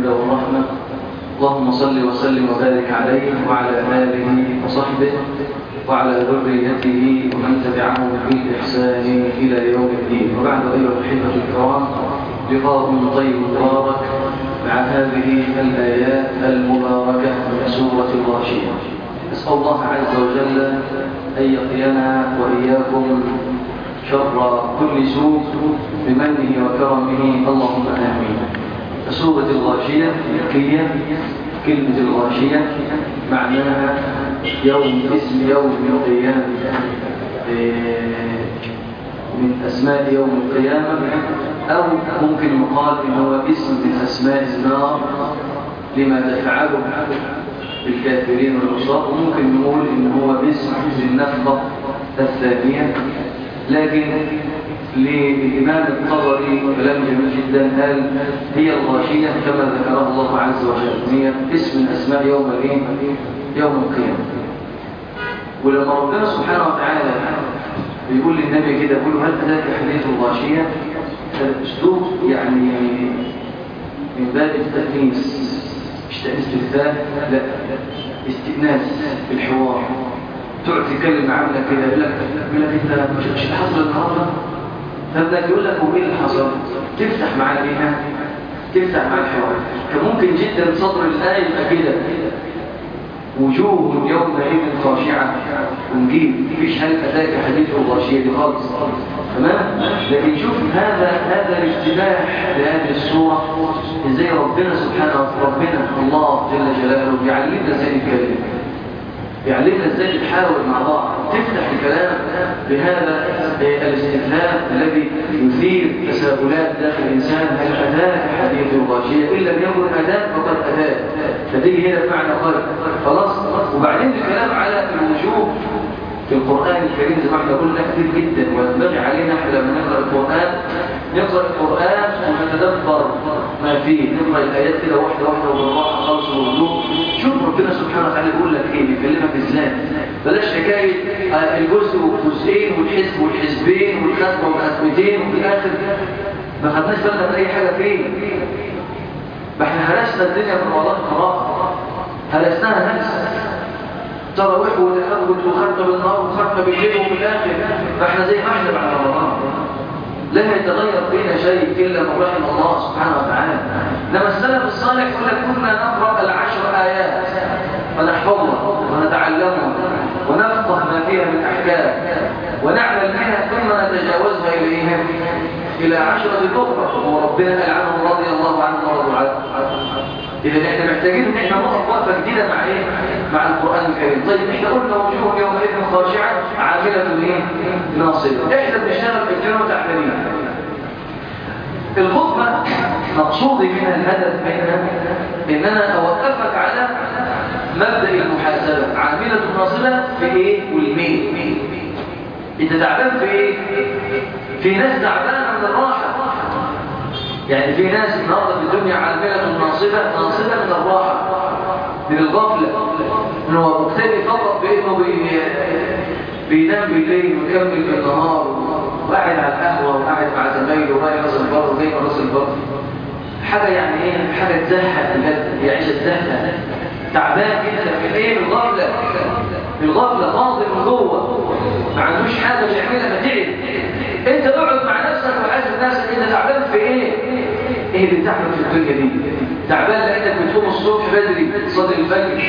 الحمد والرحمة اللهم صل وسلم وبارك عليه وعلى آله وصحبه وعلى ذريته ومن تبعهم بالإحسان إلى يوم الدين وبعد أيها الأحبة الكرام لقاء طيب مبارك مع هذه الآيات المباركة من سورة الغاشية أسأل الله عز وجل أن يقينا وإياكم شر كل سوء بمنه وكرمه اللهم آمين سورة الغاشية مكية كلمة الغاشية معناها يوم اسم يوم القيامة من أسماء يوم القيامة أو ممكن يقال إنه اسم من أسماء النار لما تفعله بالكافرين والعصاة وممكن نقول إن هو اسم للنفقة الثانية لكن للإمام الطبري كلام جميل جدا قال هي الغاشية كما ذكرها الله عز وجل هي اسم من أسماء يوم القيامة يوم القيامة ولما ربنا سبحانه وتعالى بيقول للنبي كده يقول هل أتاك حديث الغاشية هذا أسلوب يعني من باب التأنيس مش تأنيس بالذات لا استئناس في الحوار تقعد تتكلم عامله كده يقول لك يقول لك انت مش اللي حصل النهارده فبدا يقول لك وايه اللي حصل تفتح معاه بيها تفتح مع الحوار كان ممكن جدا صدر الايه يبقى كده وجوه يومئذ خاشعه ونجيب مفيش هل اتاك حديث الغاشيه دي خالص تمام لكن شوف هذا هذا الافتتاح لهذه السوره ازاي ربنا سبحانه ربنا الله جل جلاله بيعلمنا ازاي نتكلم يعلمنا ازاي نتحاور مع بعض تفتح الكلام بهذا الاستفهام الذي يثير تساؤلات داخل الانسان هل اتاك حديث الغاشيه ان لم يكن اتاك فقد اتاك فتيجي هنا بمعنى قلب خلاص وبعدين الكلام على الوجوه في القرآن الكريم زي ما احنا قلنا كثير جدا وينبغي علينا احنا لما نقرأ القرآن نقرأ القرآن ونتدبر ما فيه نقرأ الآيات كده واحدة واحدة وبالراحة خالص وهدوء شوف ربنا سبحانه وتعالى بيقول لك ايه بيكلمك ازاي بلاش حكاية الجزء والجزئين والحزب والحزبين والختمة والختمتين وفي الآخر ما خدناش بالنا من أي حاجة فيه ما احنا هرسنا الدنيا من وضع قراءة هرسناها نفس تراويح والتهجد وختمه بالنهار وختمه بالليل وفي الاخر فاحنا زي ما احنا بعد رمضان لا يتغير فينا شيء الا من رحم الله سبحانه وتعالى لما السلف الصالح يقول لك كنا نقرا العشر ايات فنحفظها ونتعلمها ونفقه ما فيها من احكام ونعمل بها ثم نتجاوزها اليها الى عشره اخرى وربنا العنهم رضي الله عنهم ورضوا عنه إذا احنا محتاجين ان احنا نقف وقفة جديدة مع ايه؟ مع القرآن الكريم طيب احنا قلنا وجوه يومئذ خاشعة عاملة ايه؟ ناصبة احنا بنشتغل في الجنة وتحتمين الخطبة مقصودي منها الهدف منها ان انا اوقفك على مبدأ المحاسبة عاملة ناصبة في ايه؟ والمين انت تعبان في ايه؟ في ناس تعبانة من الراحة يعني في ناس النهارده في الدنيا عامله ناصبه ناصبه من الراحه من الغفله ان هو مكتفي فقط بانه بي... بينام بالليل ويكمل بالنهار وقاعد على القهوه وقاعد مع زمايله ورايح راس البر وجاي من راس البر حاجه يعني ايه حاجه تزهق بجد هي عيشه تزهق تعبان جدا من ايه من الغفله من الغفله فاضي من جوه ما عندوش حاجه بيعملها فتعب انت اقعد مع نفسك وحاسب نفسك انت تعبان في ايه ايه اللي بتعمل في الدنيا دي تعبان لانك بتقوم الصبح بدري تصلي الفجر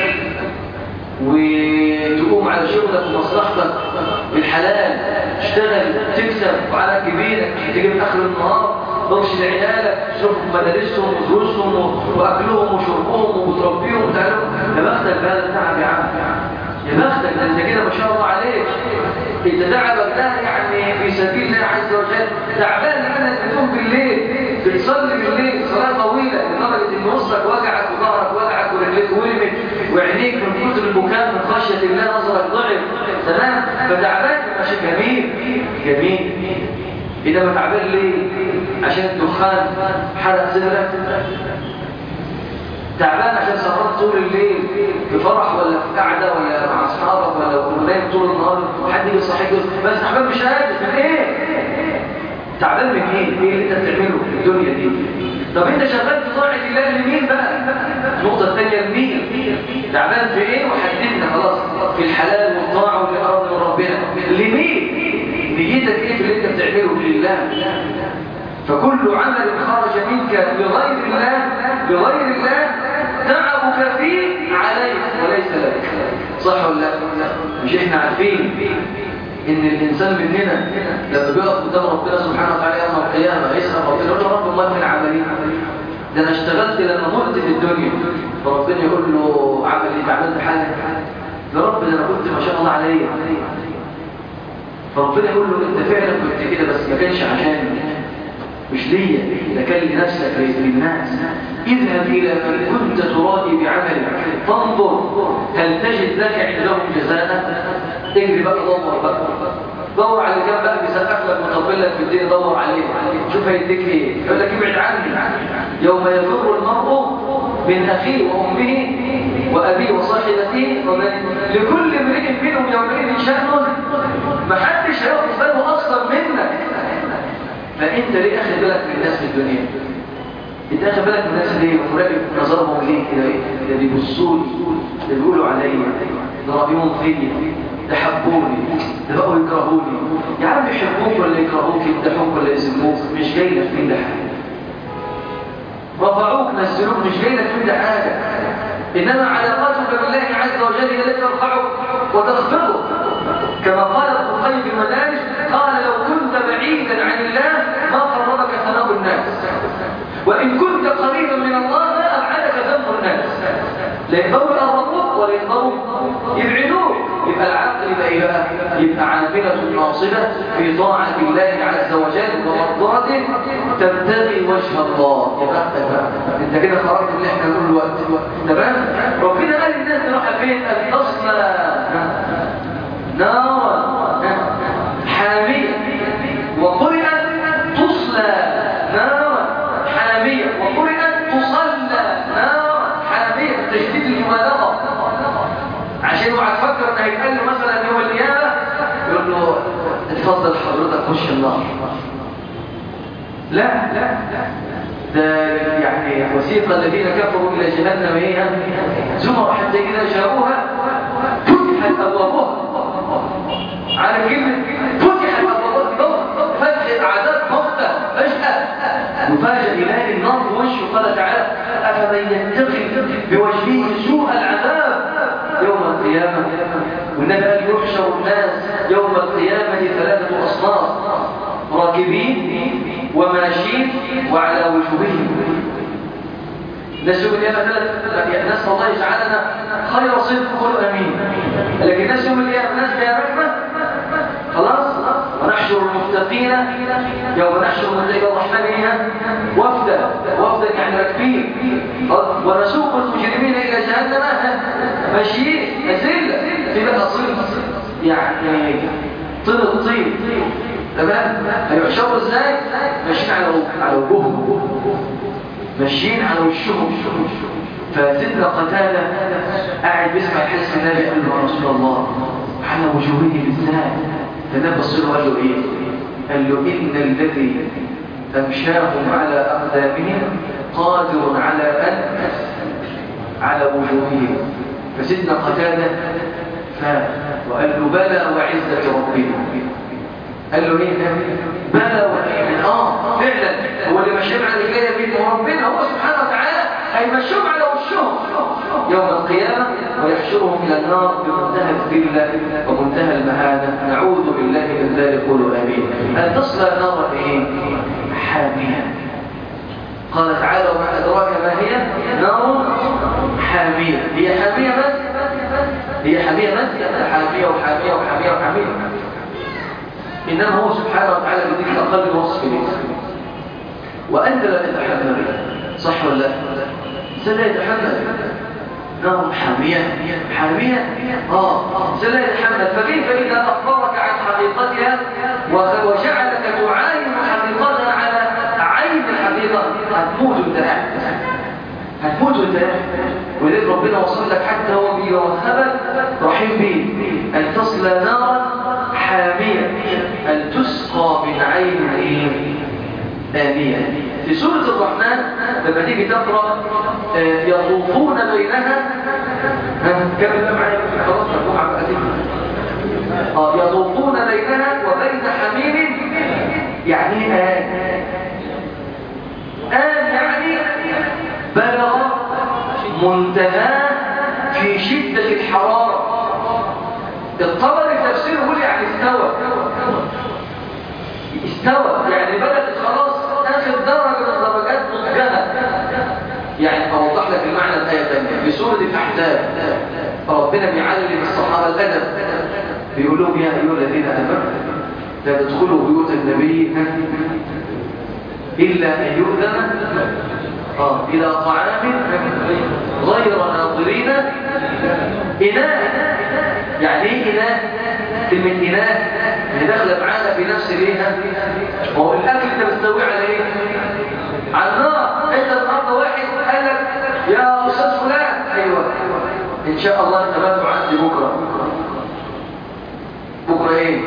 وتقوم على شغلك ومصلحتك بالحلال تشتغل تكسب وعلى كبيرك تيجي من اخر النهار تمشي لعيالك تشوف مدارسهم ودروسهم واكلهم وشربهم وتربيهم وتعلمهم يا بختك بهذا التعب يا عم يا بختك ده انت كده ما شاء الله عليك انت تعبك ده يعني في سبيل الله عز وجل تعبان لانك بتقوم بالليل بتصلي بالليل صلاه طويله لدرجه ان وسطك وجعك وظهرك وجعك ورجليك ولمت وعينيك من كتر البكاء من خشيه الله نظرك ضعف تمام فتعبان ماشي جميل جميل اذا ما تعبان ليه عشان الدخان حرق صدرك تعبان عشان سهران طول الليل في فرح ولا في قعده ولا مع اصحابك ولا نايم طول النهار حد يجي يصحيك بس تعبان مش قادر من ايه تعبان من ايه ايه اللي انت بتعمله في الدنيا دي طب انت شغال في طاعه الله لمين بقى النقطة الثانية لمين تعبان في ايه وحددنا خلاص في الحلال والطاعة واللي أراد من ربنا لمين نيتك ايه في اللي انت بتعمله لله فكل عمل خرج منك لغير الله لغير الله تعبك فيه عليك وليس لك صح ولا لا مش احنا عارفين ان الانسان مننا لما بيقف قدام ربنا سبحانه وتعالى يوم القيامه يسال ربنا يقول له رب الله من عملي ده انا اشتغلت لما مت في الدنيا فربنا يقول له عمل ايه عملت حاجه يا رب ده انا كنت ما شاء الله عليا فربنا يقول له انت فعلا كنت كده بس ما كانش عشان مش ليا ده كان لنفسك للناس اذهب الى من كنت ترائي بعملك فانظر هل تجد لك عندهم جزاء اجري بقى دور بقى دور على اللي كان بقى بيسقف لك ويطبل لك في الدنيا دور عليه شوف هيديك ايه يقول لك ابعد عني يوم يفر المرء من اخيه وامه وابيه وصاحبته ومن لكل امرئ منهم يومئذ شان ما حدش هياخد باله اصلا منك فانت ليه اخد بالك من الناس في الدنيا انت اخد بالك من الناس ليه ومراقب نظرهم ليه كده ايه ده بيبصوا لي ده بيقولوا عليا ده رايهم فيا ده حبوني ده بقوا يكرهوني يا عم يحبوك ولا يكرهوك يمدحوك ولا يذموك مش جاي لك من ده حاجه رفعوك نزلوك مش جاي لك من ده حاجه انما علاقتك بالله عز وجل هي التي ترفعك وتخفضك كما قال ابن القيم في المدارس قال لو كنت بعيدا عن الله ما قربك ثناء الناس وان كنت قريبا من الله ما ابعدك ذنب الناس لا يقدروا يقربوك ولا يقدروا يبعدوك يبقى العقل يبقى ايه بقى يبقى عامله ناصبه في طاعه الله عز وجل ومرضاته تبتغي وجه الله يبقى انت انت كده خرجت اللي احنا نقول الوقت تمام ربنا قال الناس تروح فين ان تصلى نارا حاميه وقرئت تصلى نارا حاميه وقرئت تصلى نارا حاميه تشديد المبالغه عشان هو هتفكر ان هيتقال له مثلا يوم القيامه يقول له اتفضل حضرتك خش النار لا لا ده يعني وسيق الذين كفروا الى جهنم هي زمر حتى اذا شاءوها فتحت ابوابها على كلمه فتحت ابوابها فتح عذاب مقتل فجاه مفاجاه الهي النار في وشه قال تعالى افمن يتقي بوجهه سوء العذاب يوم القيامة والنبي قال يحشر الناس يوم القيامة ثلاثة أصناف راكبين وماشيين وعلى وجوههم ناس يوم القيامة ثلاثة ناس الله يجعلنا خير صدق كل أمين لكن ناس يوم القيامة ناس بها رحمة خلاص ونحشر المتقين يوم نحشر متقين الرحمن إيها وفدا وفدا يعني راكبين ونسوق المجرمين إلى جهنم ماشيين أزلة في بقى صير يعني طين الطين تمام هيحشروا ازاي ماشيين على على وجوههم ماشيين على وشهم فسيدنا قتاده قاعد بيسمع الحديث النبي قال له يا رسول الله على وجوههم بالذات فالنبي بص له قال له ايه قال له ان الذي امشاهم على اقدامهم قادر على ان على وجوههم فسيدنا قتاده فاق وقال له بلى وعزه ربنا قال له ايه بلى وعزه اه فعلا هو اللي مشيهم على رجليه بيت ربنا هو سبحانه وتعالى هيمشيهم على وشهم يوم القيامه ويحشرهم الى النار بمنتهى الذله ومنتهى المهانه نعوذ بالله من ذلك قولوا امين ان تصلى نار ايه حاميه قال تعالى وما ادراك ما هي نار حاميه هي حاميه بس هي حاميه بس حاميه وحاميه وحاميه وحاميه انما هو سبحانه وتعالى بيديك اقل وصف ليه وانت لا تتحمل صح ولا لا لا يتحمل نار حامية حامية اه لا يتحمل فكيف إذا أخبرك عن حقيقتها وجعلك تعاين حقيقتها على عين الحقيقة هتموت انت هتموت انت ولذلك ربنا وصل لك حتى هو بيرهبك رحيم بيه أن تصل نارا حامية أن تسقى من عين آنية في سورة الرحمن لما تيجي تقرأ آه، يطوفون بينها ها كمل بقى معايا خلاص مجموعة بقى دي. اه يطوفون بينها وبين حميم يعني آن آن يعني بلغ منتهى في شدة الحرارة الطبري تفسيره يقول يعني استوى استوى يعني بدأت خلاص آخر درجة من درجات مضجها يعني أوضح لك المعنى الآية الثانية في سورة الأحزاب ربنا بيعلم الصحابة الأدب بيقول لهم يا أيها الذين آمنوا لا تدخلوا بيوت النبي إلا أن يؤذن آه إلى طعام غير ناظرين إناء يعني إيه إناء؟ كلمة إناء اللي داخلة معانا في نفس ليها هو الأكل أنت بتسويه على إيه؟ على النار أنت النهارده واحد قال لك يا أستاذ فلان أيوه إن شاء الله أنت بدعو عندي بكرة بكرة إيه؟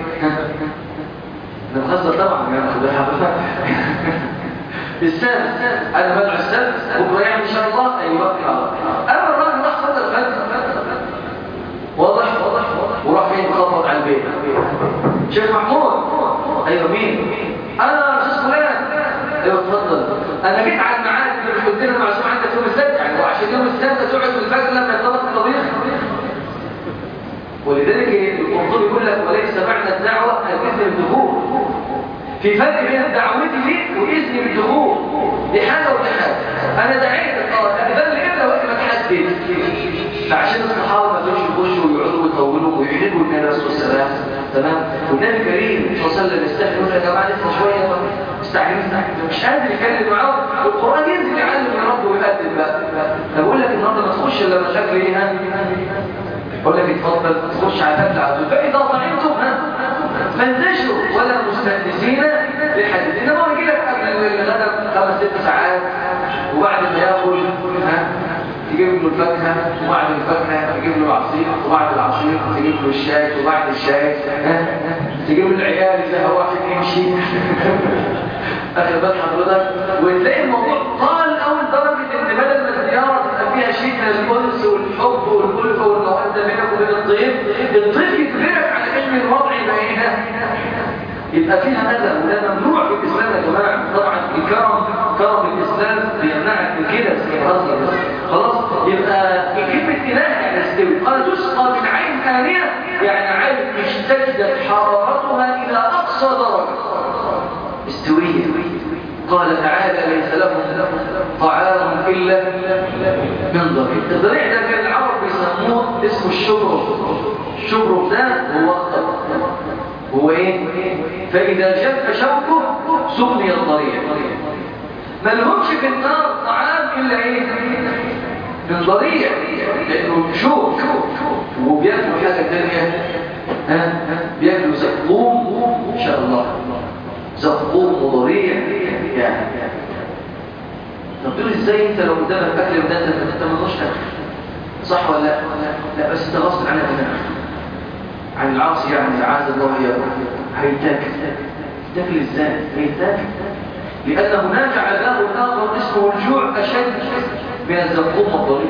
نتخسر طبعا يا أخي السبت انا بدعو السبت بكره يعني ان شاء الله ايوه اما الراجل راح صلى الفجر واضح واضح وراح فين خبط على البيت شيخ محمود ايوه مين انا استاذ فلان ايوه اتفضل انا جيت على الميعاد اللي مش قلت لنا معزوم عندك يوم السبت يعني وعشان يوم السبت تقعد في الفجر لما يطلق الطبيخ ولذلك القرطبي يقول لك وليس معنى الدعوه الاذن بالدخول في فرق بين دعوتي ليك واذني بالدخول دي حاجه ودي حاجه انا دعيت اه اذن لي امتى وقت ما تحدد فعشان الصحابه ما كانوش يخشوا ويقعدوا ويطولوا ويحبوا النبي عليه الصلاه والسلام تمام والنبي الكريم صلى الله عليه وسلم يستحي يقول يا جماعه لسه شويه استعجلوا استعجلوا مش قادر يتكلم معاهم القران ينزل يعلم من ربه ويقدم بقى طب اقول لك النهارده ما تخش الا مشاكل ايه ها اقول لك اتفضل تخش على فتله على طول فاذا طعمتم ها فانتشروا ولا مستأنسين لحديث انما هو يجي لك قبل الغداء خمس ست ساعات وبعد ما ياكل ها تجيب له الفاكهه وبعد الفاكهه تجيب له العصير وبعد العصير تجيب له الشاي وبعد الشاي ها تجيب له العيال اذا هو واحد يمشي اخر بال حضرتك وتلاقي الموضوع طال اول درجه ان بدل ما الزياره تبقى فيها شيء من الانس والحب والألفة والموده بينك وبين الضيف الضيف يجبرك على ان الوضع يبقى ايه يبقى فيها أذى وده ممنوع في الإسلام يا جماعة طبعا الكرم كرم الإسلام بيمنعك من كده بس خلاص يبقى كلمة إله يعني استوي قال تسقى من عين ثانية يعني عين اشتدت حرارتها إلى أقصى درجة استوية قال تعالى ليس لهم طعام إلا من ضريع الضريع ده كان العرب بيسموه اسمه الشبرف الشبرف ده هو الضريع هو ايه فاذا جف شوكه سقني الضريع ما لهمش في النار طعام الا ايه من ضريع لانه شوك وبياكلوا حاجه ثانيه ها بياكلوا زقوم ان شاء الله زقوم وضريع يعني طب تقول ازاي انت لو قدامك اكل وده انت ما تمنوش اكل صح ولا لا لا بس انت غصب عنك هناك عن العاصي يعني عاز الله يا هيتاكل تاكل ازاي هيتاكل لان هناك عذاب اخر اسمه الجوع اشد من الزقوم والضريب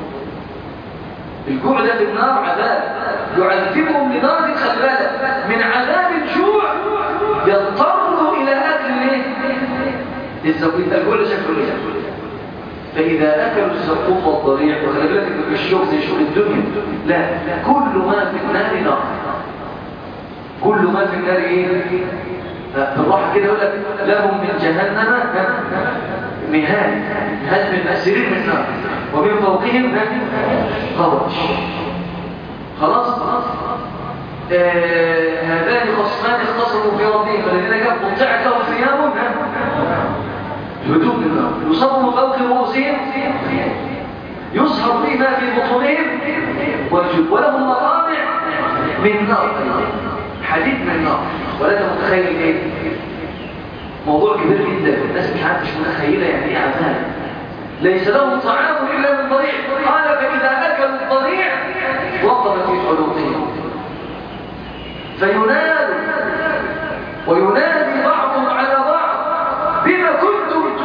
الجوع ده في النار عذاب يعذبهم لدرجه خلي بالك من عذاب الجوع يضطروا الى اكل ايه الزقوم الجوع شكله ايه فإذا أكلوا الزقوم والضريع وخلي بالك إن الشوك زي شوك الدنيا لا كل ما في النار نار كل ما في النار إيه؟ بالراحة كده يقول لك لهم من جهنم مهاد هاد من أسرين من النار ومن فوقهم غوش خلاص آه هذان خصمان اختصموا في ربهم فالذين كفروا قطعت لهم ثيابهم هدوء النار يصب من فوق رؤوسهم يصهر فيما في بطونهم والجب ولهم مطامع من نار حديد من نار ولا انت متخيل ايه موضوع كبير جدا الناس مش عارفه مش متخيله يعني ايه عذاب ليس لهم طعام الا من ضريع قال فاذا اكلوا الضريع وقفت في حلوقهم فينادوا وينادي بعضهم على بعض بما كنتم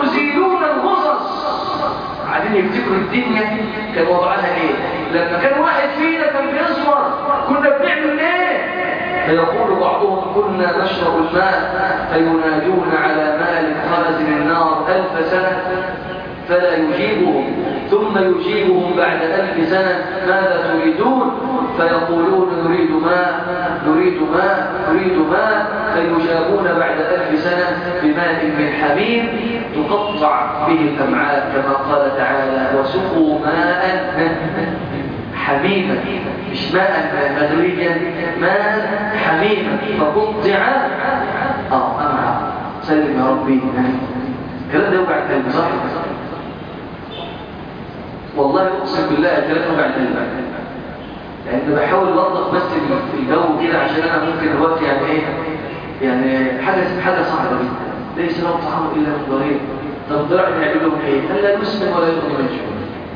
تفتكروا الدنيا كان وضعها ايه لما كان واحد فينا كان بيصبر كنا بنعمل ايه فيقول بعضهم كنا نشرب الماء فينادون على مالك خازن النار ألف سنة فلا يجيبهم ثم يجيبهم بعد ألف سنة ماذا تريدون فيقولون نريد ماء نريد ماء نريد ماء فيجابون بعد ألف سنة بماء من حميم تقطع به الأمعاء كما قال تعالى وسقوا ماء حميما مش ماء مغليا ماء حميما فقطع اه أمعاء سلم يا ربي الكلام ده يوجع القلب صح والله اقسم بالله الكلام يوجع القلب يعني انا بحاول اوضح بس الجو كده عشان انا ممكن دلوقتي يعني ايه يعني حاجه حاجه صعبه جدا ليس له طعام الا من ضريب طب الضرع هيعمل لهم ايه؟ هل لا يسمن ولا يغني من جوع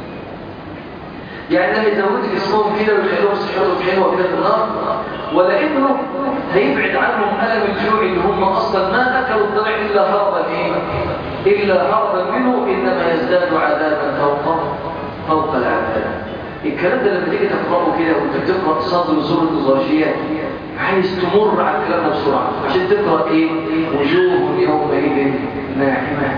يعني لما يزودك اسمهم كده ويخليهم صحتهم حلوه كده في النار ولا ابنه هيبعد عنهم الم الجوع اللي هم اصلا ما اكلوا الضرع الا هربا ايه؟ الا هربا منه انما يزداد عذابا فوق فوق العذاب الكلام ده لما تيجي تقرأه كده وانت بتقرأ صدر سورة الغاشيات عايز تمر على الكلام ده بسرعة عشان تقرأ ايه وجوه يومئذ ناعمة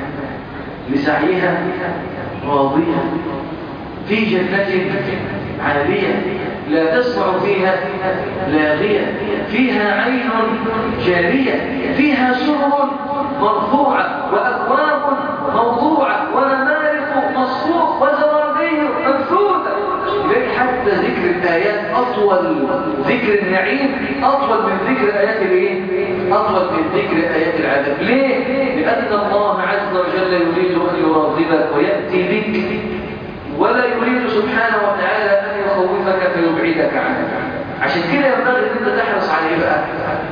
لسعيها راضية في جنة عالية لا تسمع فيها لاغية فيها عين جارية فيها سرر مرفوعة وأكواب موضوعة ونمارق مصفوف وزرابي مبثوثة ليه حتى ذكر الآيات أطول ذكر النعيم أطول من ذكر آيات الإيه؟ أطول من ذكر آيات العذاب ليه؟ لأن الله عز وجل يريد أن يراغبك ويأتي بك ولا يريد سبحانه وتعالى أن يخوفك فيبعدك عنه عشان كده ينبغي أن أنت تحرص على إيه بقى؟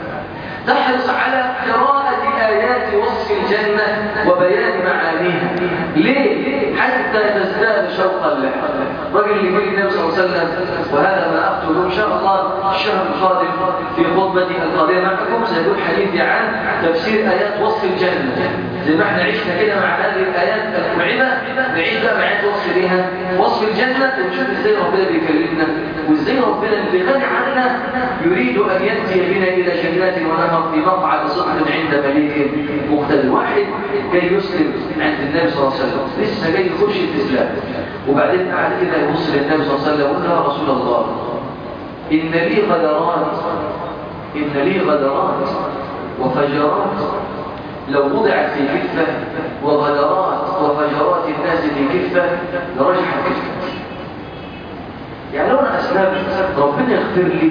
تحرص على قراءة آيات وصف الجنة وبيان معانيها ليه؟ حتى تزداد شوقا لها الراجل اللي يقول النبي صلى الله عليه وسلم وهذا ما أقتله إن شاء الله الشهر القادم في خطبتي القادمة معكم سيكون حديثي عن تفسير آيات وصف الجنة زي ما احنا عشنا كده مع هذه الآيات المرعبة نعيش بقى معايا وصف ليها وصف الجنة ونشوف ازاي ربنا بيكلمنا وازاي ربنا اللي غني عنا يريد أن يأتي بنا إلى جنات ونهر في مقعد صدق عند مليك مقتدر واحد جاي يسلم عند النبي صلى الله عليه وسلم لسه جاي يخش الإسلام وبعدين بعد كده يبص للنبي صلى الله عليه وسلم ويقول يا رسول الله إن لي غدرات إن لي غدرات وفجرات لو وضعت في كفة وغدرات وفجرات الناس في كفة لرجحت كفة يعني لو أنا أسلمت ربنا يغفر لي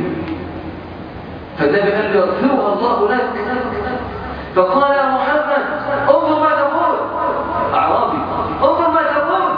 فالنبي قال له يغفرها الله لك فقال يا محمد انظر ما تقول أعرابي انظر ما تقول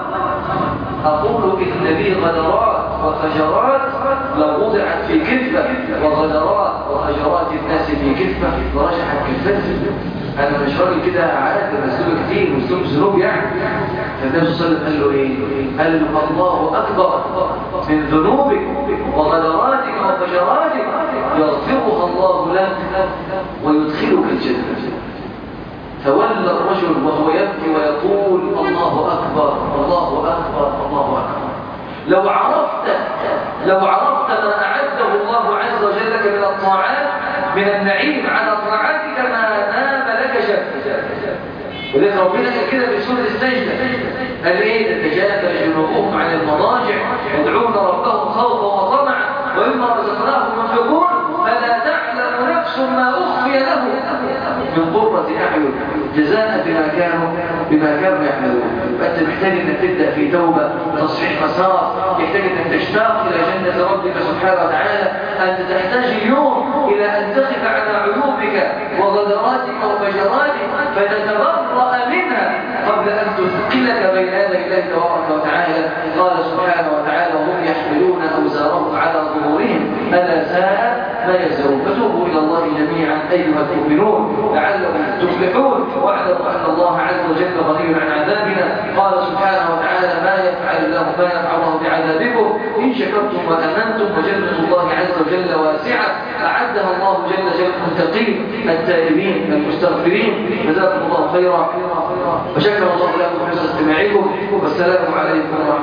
أقول إن لي غدرات وفجرات لو وضعت في كفة وغدرات وفجرات الناس في كفة لرجحت كفتي انا مش راجل كده عارف مسلوب كتير مسلوب ذنوب يعني فالنبي صلى الله عليه وسلم قال له ايه قال له الله اكبر من ذنوبك وغدراتك وفجراتك يغفرها الله لك ويدخلك الجنه فولى الرجل وهو يبكي ويقول الله اكبر الله اكبر الله اكبر لو عرفت لو عرفت ما اعده الله عز وجل لك من الطاعات من النعيم على طاعتك ما نام لك شك ولذلك ربنا قال كده في سوره السجده قال ايه تتجافى جنوبهم عن المضاجع يدعون ربهم خوفا وطمعا ومما رزقناهم ينفقون فلا تعلم نفس ما اخفي لهم من قرة اعين جزاء بما كانوا بما كانوا يعملون فانت محتاج انك تبدا في توبه تصحيح مسار يحتاج انك تشتاق الى جنه ربك سبحانه وتعالى انت تحتاج اليوم الى ان تقف على عيوبك وغدراتك وفجراتك فتتبرأ منها قبل ان تثقلك بين يدي الله تبارك وتعالى قال سبحانه وتعالى وهم يحملون اوزارهم على ظهورهم الا ساء ما يزرون فتوبوا الى الله جميعا ايها المؤمنون لعلكم تفلحون واعلموا ان الله عز وجل غني عن عذابنا قال سبحانه وتعالى ما يفعل الله ما يفعل الله بعذابكم ان شكرتم وامنتم وجنه الله عز وجل واسعه اعدها الله جل جلاله المتقين التائبين المستغفرين جزاكم الله خيرا وشكر الله لكم حسن استماعكم والسلام عليكم ورحمة